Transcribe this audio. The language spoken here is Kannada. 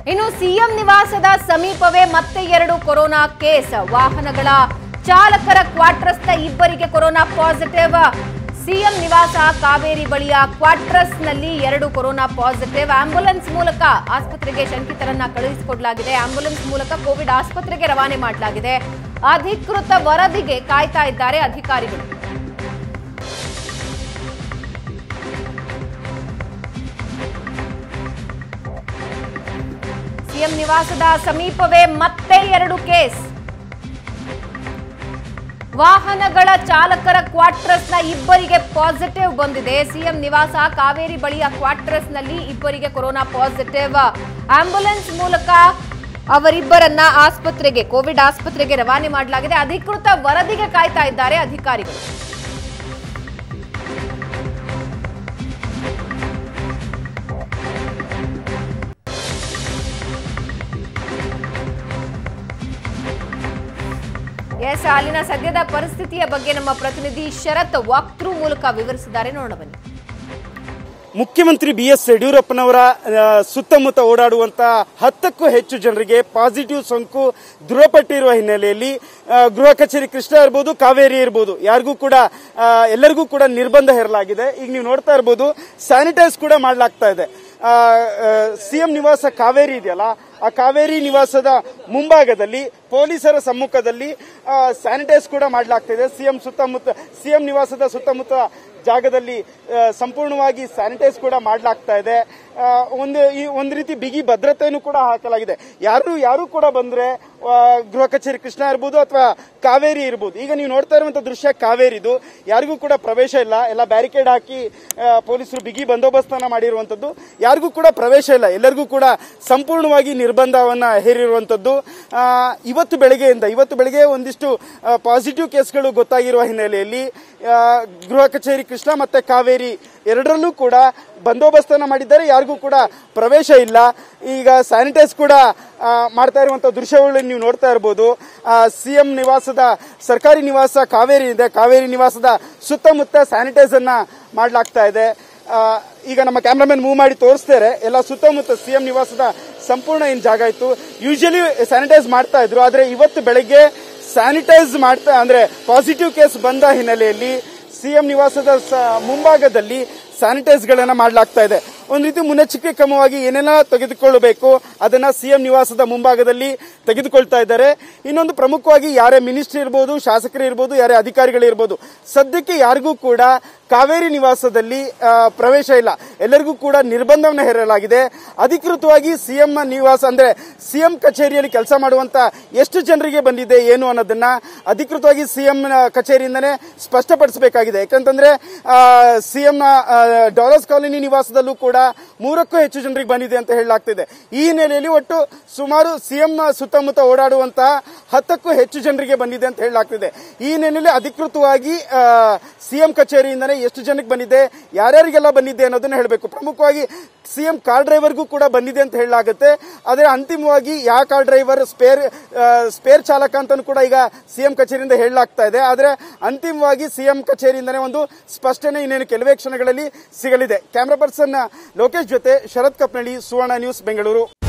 ಇನ್ನು ಸಿಎಂ ನಿವಾಸದ ಸಮೀಪವೇ ಮತ್ತೆ ಎರಡು ಕೊರೋನಾ ಕೇಸ್ ವಾಹನಗಳ ಚಾಲಕರ ಕ್ವಾರ್ಟರ್ಸ್ನ ಇಬ್ಬರಿಗೆ ಕೊರೋನಾ ಪಾಸಿಟಿವ್ ಸಿಎಂ ನಿವಾಸ ಕಾವೇರಿ ಬಳಿಯ ಕ್ವಾರ್ಟರ್ಸ್ನಲ್ಲಿ ಎರಡು ಕೊರೋನಾ ಪಾಸಿಟಿವ್ ಆಂಬ್ಯುಲೆನ್ಸ್ ಮೂಲಕ ಆಸ್ಪತ್ರೆಗೆ ಶಂಕಿತರನ್ನ ಕಳುಹಿಸಿಕೊಡಲಾಗಿದೆ ಆಂಬ್ಯುಲೆನ್ಸ್ ಮೂಲಕ ಕೋವಿಡ್ ಆಸ್ಪತ್ರೆಗೆ ರವಾನೆ ಮಾಡಲಾಗಿದೆ ಅಧಿಕೃತ ವರದಿಗೆ ಕಾಯ್ತಾ ಇದ್ದಾರೆ ಅಧಿಕಾರಿಗಳು ಸಿಎಂ ನಿವಾಸದ ಸಮೀಪವೇ ಮತ್ತೆ ಎರಡು ಕೇಸ್ ವಾಹನಗಳ ಚಾಲಕರ ಕ್ವಾರ್ಟರ್ಸ್ನ ಇಬ್ಬರಿಗೆ ಪಾಸಿಟಿವ್ ಬಂದಿದೆ ಸಿಎಂ ನಿವಾಸ ಕಾವೇರಿ ಬಳಿಯ ಕ್ವಾರ್ಟರ್ಸ್ನಲ್ಲಿ ಇಬ್ಬರಿಗೆ ಕೊರೋನಾ ಪಾಸಿಟಿವ್ ಆಂಬ್ಯುಲೆನ್ಸ್ ಮೂಲಕ ಅವರಿಬ್ಬರನ್ನ ಆಸ್ಪತ್ರೆಗೆ ಕೋವಿಡ್ ಆಸ್ಪತ್ರೆಗೆ ರವಾನೆ ಮಾಡಲಾಗಿದೆ ಅಧಿಕೃತ ವರದಿಗೆ ಕಾಯ್ತಾ ಇದ್ದಾರೆ ಅಧಿಕಾರಿಗಳು ಎಸ್ ಅಲ್ಲಿನ ಸದ್ಯದ ಪರಿಸ್ಥಿತಿಯ ಬಗ್ಗೆ ನಮ್ಮ ಪ್ರತಿನಿಧಿ ಶರತ್ ವಾಕ್ಥ್ರೂ ಮೂಲಕ ವಿವರಿಸಿದ್ದಾರೆ ನೋಡೋಣ ಬನ್ನಿ ಮುಖ್ಯಮಂತ್ರಿ ಬಿ ಎಸ್ ಯಡಿಯೂರಪ್ಪನವರ ಆ, ಸುತ್ತಮುತ್ತ ಓಡಾಡುವಂತ ಹತ್ತಕ್ಕೂ ಹೆಚ್ಚು ಜನರಿಗೆ ಪಾಸಿಟಿವ್ ಸೋಂಕು ದೃಢಪಟ್ಟಿರುವ ಹಿನ್ನೆಲೆಯಲ್ಲಿ ಆ, ಗೃಹ ಕಚೇರಿ ಕೃಷ್ಣ ಇರ್ಬೋದು ಕಾವೇರಿ ಇರ್ಬೋದು ಯಾರಿಗೂ ಕೂಡ ಆ, ಎಲ್ಲರಿಗೂ ಕೂಡ ನಿರ್ಬಂಧ ಹೇರಲಾಗಿದೆ ಈಗ ನೀವು ನೋಡ್ತಾ ಇರ್ಬೋದು ಸ್ಯಾನಿಟೈಸ್ ಕೂಡ ಮಾಡಲಾಗ್ತಾ ಇದೆ ಸಿಎಂ ನಿವಾಸ ಕಾವೇರಿ ಇದೆಯಲ್ಲ ಆ ಕಾವೇರಿ ನಿವಾಸದ ಮುಂಭಾಗದಲ್ಲಿ ಪೊಲೀಸರ ಸಮ್ಮುಖದಲ್ಲಿ ಸ್ಯಾನಿಟೈಸ್ ಕೂಡ ಮಾಡಲಾಗ್ತಿದೆ ಸಿಎಂ ಸುತ್ತಮುತ್ತ ಸಿಎಂ ನಿವಾಸದ ಸುತ್ತಮುತ್ತ ಜಾಗದಲ್ಲಿ ಆ, ಸಂಪೂರ್ಣವಾಗಿ ಸ್ಯಾನಿಟೈಸ್ ಕೂಡ ಮಾಡಲಾಗ್ತಾ ಇದೆ ಆ, ಒಂದು ಈ ಒಂದು ರೀತಿ ಬಿಗಿ ಭದ್ರತೆಯನ್ನು ಕೂಡ ಹಾಕಲಾಗಿದೆ ಯಾರು ಯಾರು ಕೂಡ ಬಂದ್ರೆ ಆ, ಗೃಹ ಕಚೇರಿ ಕೃಷ್ಣ ಇರ್ಬೋದು ಅಥವಾ ಕಾವೇರಿ ಇರ್ಬೋದು ಈಗ ನೀವು ನೋಡ್ತಾ ಇರುವಂತ ದೃಶ್ಯ ಕಾವೇರಿದು ಯಾರಿಗೂ ಕೂಡ ಪ್ರವೇಶ ಇಲ್ಲ ಎಲ್ಲ ಬ್ಯಾರಿಕೇಡ್ ಹಾಕಿ ಆ, ಪೊಲೀಸರು ಬಿಗಿ ಬಂದೋಬಸ್ತನ್ನ ಮಾಡಿರುವಂತದ್ದು ಯಾರಿಗೂ ಕೂಡ ಪ್ರವೇಶ ಇಲ್ಲ ಎಲ್ಲರಿಗೂ ಕೂಡ ಸಂಪೂರ್ಣವಾಗಿ ನಿರ್ಬಂಧವನ್ನ ಹೇರಿರುವಂತದ್ದು ಆ, ಇವತ್ತು ಬೆಳಗ್ಗೆಯಿಂದ ಇವತ್ತು ಬೆಳಗ್ಗೆ ಒಂದಿಷ್ಟು ಪಾಸಿಟಿವ್ ಕೇಸ್ಗಳು ಗೊತ್ತಾಗಿರುವ ಹಿನ್ನೆಲೆಯಲ್ಲಿ ಆ, ಗೃಹ ಕಚೇರಿ ಕೃಷ್ಣ ಮತ್ತೆ ಕಾವೇರಿ ಎರಡರಲ್ಲೂ ಕೂಡ ಬಂದೋಬಸ್ತನ್ನ ಮಾಡಿದ್ದಾರೆ ಯಾರಿಗೂ ಕೂಡ ಪ್ರವೇಶ ಇಲ್ಲ ಈಗ ಸ್ಯಾನಿಟೈಸ್ ಕೂಡ ಆ, ಮಾಡ್ತಾ ಇರುವಂತಹ ದೃಶ್ಯಗಳನ್ನು ನೀವು ನೋಡ್ತಾ ಇರಬಹುದು ಸಿಎಂ ನಿವಾಸದ ಸರ್ಕಾರಿ ನಿವಾಸ ಕಾವೇರಿ ಇದೆ ಕಾವೇರಿ ನಿವಾಸದ ಸುತ್ತಮುತ್ತ ಸ್ಯಾನಿಟೈಸ್ ಅನ್ನ ಮಾಡಲಾಗ್ತಾ ಇದೆ ಆ, ಈಗ ನಮ್ಮ ಕ್ಯಾಮ್ರಾಮನ್ ಮೂವ್ ಮಾಡಿ ತೋರಿಸ್ತಾರೆ ಎಲ್ಲ ಸುತ್ತಮುತ್ತ ಸಿಎಂ ನಿವಾಸದ ಸಂಪೂರ್ಣ ಏನ್ ಜಾಗ ಇತ್ತು ಯೂಶಲಿ ಸ್ಯಾನಿಟೈಸ್ ಮಾಡ್ತಾ ಇದ್ರು ಆದ್ರೆ ಇವತ್ತು ಬೆಳಗ್ಗೆ ಸ್ಯಾನಿಟೈಸ್ ಮಾಡ್ತಾ ಅಂದ್ರೆ ಪಾಸಿಟಿವ್ ಕೇಸ್ ಬಂದ ಹಿನ್ನೆಲೆಯಲ್ಲಿ ಸಿಎಂ ನಿವಾಸದ ಸ- ಮುಂಭಾಗದಲ್ಲಿ ಸ್ಯಾನಿಟೈಸ್ ಗಳನ್ನ ಮಾಡಲಾಗ್ತಾ ಇದೆ ಒಂದು ರೀತಿ ಮುನ್ನೆಚ್ಚರಿಕೆ ಕ್ರಮವಾಗಿ ಏನೆಲ್ಲ ತೆಗೆದುಕೊಳ್ಳಬೇಕು ಅದನ್ನ ಸಿಎಂ ನಿವಾಸದ ಮುಂಭಾಗದಲ್ಲಿ ತೆಗೆದುಕೊಳ್ತಾ ಇದ್ದಾರೆ ಇನ್ನೊಂದು ಪ್ರಮುಖವಾಗಿ ಯಾರೇ ಮಿನಿಸ್ಟರ್ ಇರ್ಬೋದು ಶಾಸಕರು ಇರ್ಬೋದು ಯಾರೇ ಅಧಿಕಾರಿಗಳಿರ್ಬೋದು ಸದ್ಯಕ್ಕೆ ಯಾರಿಗೂ ಕೂಡ ಕಾವೇರಿ ನಿವಾಸದಲ್ಲಿ ಆ, ಪ್ರವೇಶ ಇಲ್ಲ ಎಲ್ಲರಿಗೂ ಕೂಡ ನಿರ್ಬಂಧವನ್ನು ಹೇರಲಾಗಿದೆ ಅಧಿಕೃತವಾಗಿ ಸಿಎಂ ನಿವಾಸ ಅಂದ್ರೆ ಸಿಎಂ ಕಚೇರಿಯಲ್ಲಿ ಕೆಲಸ ಮಾಡುವಂತ ಎಷ್ಟು ಜನರಿಗೆ ಬಂದಿದೆ ಏನು ಅನ್ನೋದನ್ನ ಅಧಿಕೃತವಾಗಿ ಸಿಎಂ ಕಚೇರಿಯಿಂದನೇ ಸ್ಪಷ್ಟಪಡಿಸಬೇಕಾಗಿದೆ ಯಾಕಂತಂದ್ರೆ ಸಿಎಂ ಡಾಲರ್ಸ್ ಕಾಲೋನಿ ನಿವಾಸದಲ್ಲೂ ಕೂಡ ಮೂರಕ್ಕೂ ಹೆಚ್ಚು ಜನರಿಗೆ ಬಂದಿದೆ ಅಂತ ಹೇಳಲಾಗ್ತಿದೆ ಈ ಹಿನ್ನೆಲೆಯಲ್ಲಿ ಒಟ್ಟು ಸುಮಾರು ಸಿಎಂ ಸುತ್ತಮುತ್ತ ಓಡಾಡುವಂತಹ ಹತ್ತಕ್ಕೂ ಹೆಚ್ಚು ಜನರಿಗೆ ಬಂದಿದೆ ಅಂತ ಹೇಳಲಾಗ್ತಿದೆ ಈ ಹಿನ್ನೆಲೆಯಲ್ಲಿ ಅಧಿಕೃತವಾಗಿ ಸಿಎಂ ಕಚೇರಿಯಿಂದನೇ ಎಷ್ಟು ಜನಕ್ಕೆ ಬಂದಿದೆ ಯಾರ್ಯಾರಿಗೆಲ್ಲ ಬಂದಿದೆ ಅನ್ನೋದನ್ನ ಹೇಳಬೇಕು ಪ್ರಮುಖವಾಗಿ ಸಿಎಂ ಕಾರ್ ಡ್ರೈವರ್ಗೂ ಕೂಡ ಬಂದಿದೆ ಅಂತ ಹೇಳಲಾಗುತ್ತೆ ಆದರೆ ಅಂತಿಮವಾಗಿ ಯಾವ ಕಾರ್ ಡ್ರೈವರ್ ಸ್ಪೇರ್ ಸ್ಪೇರ್ ಚಾಲಕ ಅಂತಾನು ಕೂಡ ಈಗ ಸಿಎಂ ಕಚೇರಿಯಿಂದ ಹೇಳಲಾಗ್ತಾ ಇದೆ ಆದರೆ ಅಂತಿಮವಾಗಿ ಸಿಎಂ ಕಚೇರಿಯಿಂದನೇ ಒಂದು ಸ್ಪಷ್ಟನೆ ಇನ್ನೇನು ಕೆಲವೇ ಕ್ಷಣಗಳಲ್ಲಿ ಸಿಗಲಿದೆ ಕ್ಯಾಮ್ರಾ ಪರ್ಸನ್ ಲೋಕೇಶ್ ಜೊತೆ ಶರತ್ ಕಪ್ನಳ್ಳಿ ಸುವರ್ಣ ನ್ಯೂಸ್ ಬೆಂಗಳೂರು